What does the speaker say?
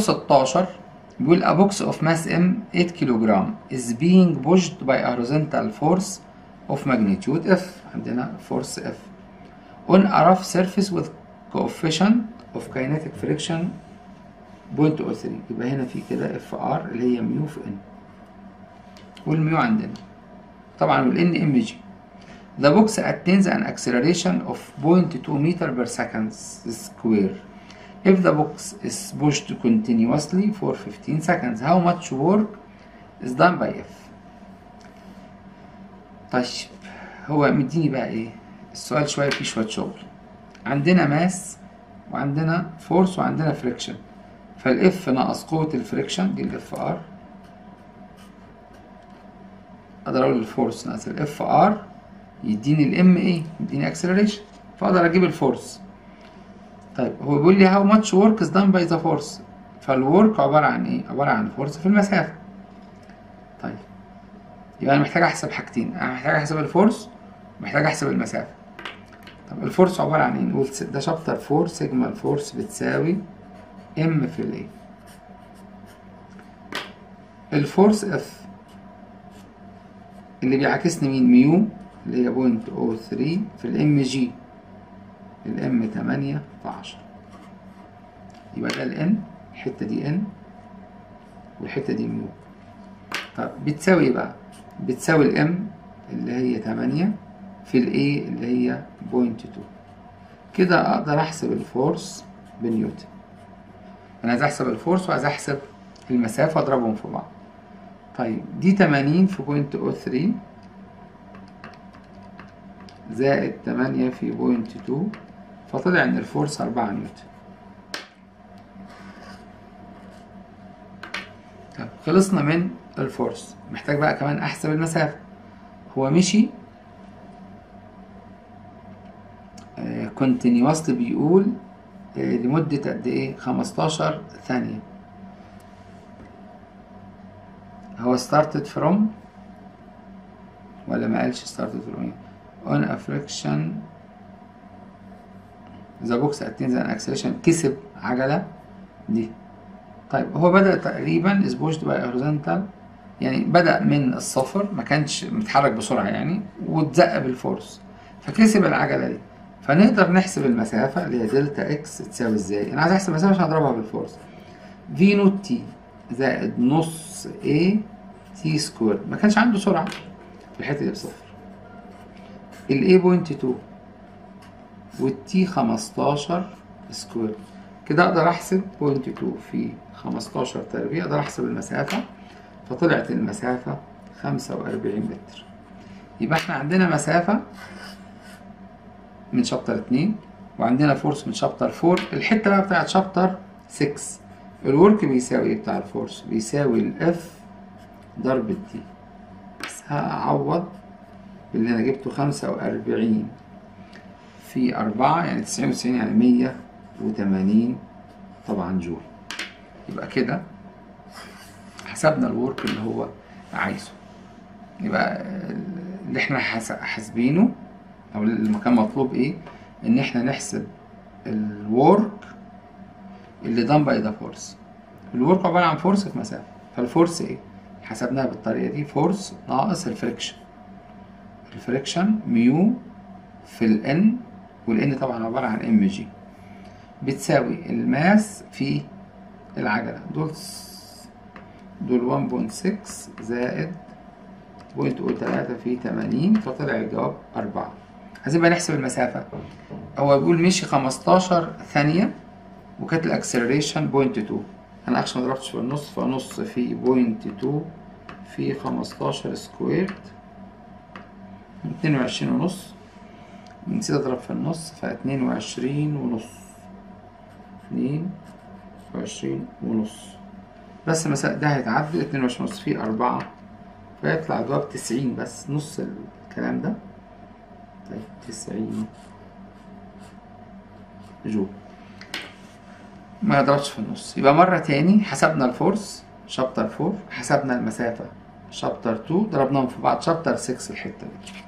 16 بيقول a box of mass M 8 كيلوغرام is being pushed by a horizontal force of magnitude F عندنا force F on a rough surface with coefficient of kinetic friction 0.03 يبقى هنا في كده اف ار اللي هي ميو في ان والميو عندنا طبعا والان ام جي The box attains an acceleration of 0.2 meter per second square. If the box is pushed continuously for 15 seconds, how much work is done by F? طيب هو مديني بقى ايه؟ السؤال شوية فيه شوية شغل. عندنا ماس وعندنا فورس وعندنا فريكشن. فالاف ناقص قوة الفريكشن دي الاف ار اقدر اقول الفورس ناقص الاف ار يديني الام ايه يديني اكسلريشن فاقدر اجيب الفورس طيب هو بيقول لي هاو ماتش ورك از دان باي ذا فورس فالورك عبارة عن ايه عبارة عن فورس في المسافة طيب يبقى انا محتاج احسب حاجتين انا محتاج احسب الفورس محتاج احسب المسافة طب الفورس عبارة عن ايه نقول ده شابتر 4 سيجما الفورس بتساوي ام في الايه الفورس اف اللي بيعكسني مين ميو اللي هي بوينت او ثري في الام جي الام تمانية في عشرة يبقى ده الان الحتة دي ان والحتة دي ميو طب بتساوي بقى بتساوي الام اللي هي تمانية في الاي اللي هي بوينت تو كده اقدر احسب الفورس بنيوتن انا عايز احسب الفورس وعايز احسب المسافة واضربهم في بعض طيب دي تمانين في بوينت او ثري زائد تمانية في بوينت تو فطلع ان الفورس أربعة نيوتن طب خلصنا من الفورس محتاج بقى كمان احسب المسافة هو مشي كونتينيوسلي بيقول آه لمدة قد ايه خمستاشر ثانية هو started from ولا ما قالش started from ايه on a friction the box attains an acceleration كسب عجلة دي طيب هو بدأ تقريبا is pushed by horizontal يعني بدأ من الصفر ما كانش متحرك بسرعة يعني واتزق بالفورس فكسب العجلة دي فنقدر نحسب المسافة اللي هي دلتا اكس تساوي ازاي انا عايز احسب المسافة عشان اضربها بالفورس في نوت تي زائد نص اي تي سكوير ما كانش عنده سرعة في الحتة دي بصفر الاي بوينت تو والتي خمستاشر سكوير كده اقدر احسب بوينت تو في خمستاشر تربيع اقدر احسب المسافة فطلعت المسافة خمسة وأربعين متر يبقى احنا عندنا مسافة من شابتر اتنين وعندنا فورس من شابتر فور الحتة بقى بتاعت شابتر سكس الورك بيساوي ايه بتاع الفورس بيساوي الاف ضرب التي بس هعوض باللي انا جبته خمسة وأربعين في أربعة يعني تسعين وتسعين يعني مية وتمانين طبعا جول يبقى كده حسبنا الورك اللي هو عايزه يبقى اللي احنا حاسبينه او اللي كان مطلوب ايه ان احنا نحسب الورك اللي done by the force الورك عبارة عن فورس في مسافة فالفورس ايه حسبناها بالطريقة دي فورس ناقص الفريكشن الفريكشن ميو في الان والان طبعا عبارة عن ام جي بتساوي الماس في العجلة دول دول 1.6 زائد بوينت او تلاتة في تمانين فطلع الجواب أربعة عايزين بقى نحسب المسافة هو بيقول مشي خمستاشر ثانية وكانت الاكسلريشن بوينت تو أنا أكشن مضربتش في النص فنص في بوينت تو في خمستاشر سكويرد اتنين وعشرين ونص نسيت أضرب في النص فاتنين وعشرين ونص اتنين وعشرين ونص بس المسافة ده هيتعدل اتنين وعشرين ونص في أربعة فيطلع جواب تسعين بس نص الكلام ده طيب تسعين جول ما يضربش في النص يبقى مرة تاني حسبنا الفورس شابتر فور حسبنا المسافة شابتر تو ضربناهم في بعض شابتر سكس الحتة دي